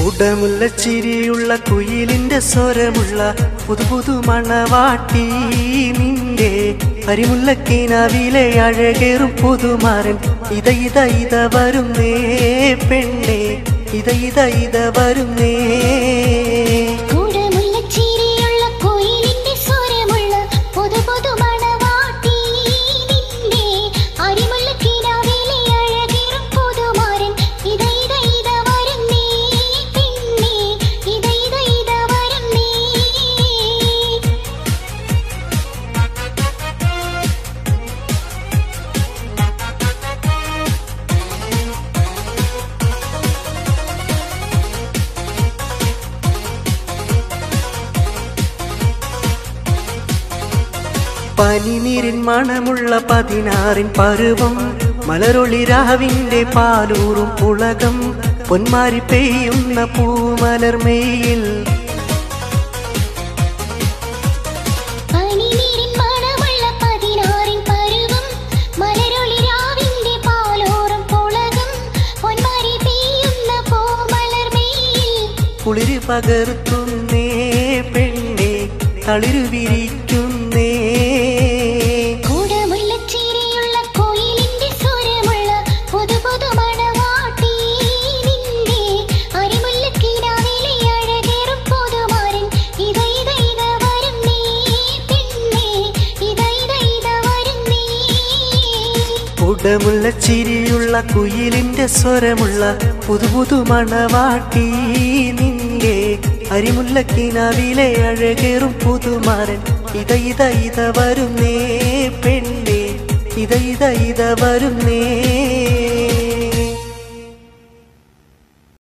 കുടമുള്ള ചിരിയുള്ള കുയിലിന്റെ സ്വരമുള്ള പുതു പുതു മണവാട്ടി നിന്റെ അരിമുല്ലക്കിനാവിലെ അഴകേറും പുതുമാരൻ ഇത ഇത ഇത വരുന്നേ പെണ്ണേ ഇത ഇത ഇത വരുന്നേ കുടമുല്ലച്ചിരിയുള്ള കുയിലിന്റെ സ്വരമുള്ള പുതു പുതു മണവാട്ടി നിന്റെ അരിമുല്ലക്കിനാവിലെ അഴകേറും പുതുമാരൻ ഇത ഇത ഇത വരുന്നേ പെണ്ണേ ഇത ഇത ഇത വരുന്നേ പനിനീരിൻ മണമുള്ള പതിനാറിൻ പരുവം മലരൊളി രാവിന്റെ പാലൂറും പുളകം പൊന്മാരി പെയ്യുന്ന പൂമലർമെയിൽ പനിനീരിൻ മണമുള്ള പതിനാറിൻ പരുവം മലരൊളി രാവിന്റെ പാലോറും പുളകം പൊന്മാരി പെയ്യുന്ന പൂമലർമേയിൽ കുളിര് പകർത്തുന്നേ പെണ്ണെ തളിരു വിരിക്കുന്നേ കുടമുല്ലച്ചിരിയുള്ള കോയിലിന്റെ സ്വരമുള്ള പുതു പുതു മണവാട്ടി നിന്റെ അരിമുല്ലക്കിനാവിലെ അഴകേറും പുതുമാരൻ ഇത ഇത ഇത വരുന്നേ പെണ്ണേ ഇത ഇത ഇത വരുന്നേ കുടമുള്ള ചിരിയുള്ള കുയിലിന്റെ സ്വരമുള്ള പുതു പുതു മണവാട്ടി നിന്റെ അരിമുല്ലക്കിനാവിലെ അഴകേറും പുതുമാരൻ ഇത ഇത ഇത വരുന്നേ പെണ്ണെ ഇത ഇത ഇത വരുന്നേ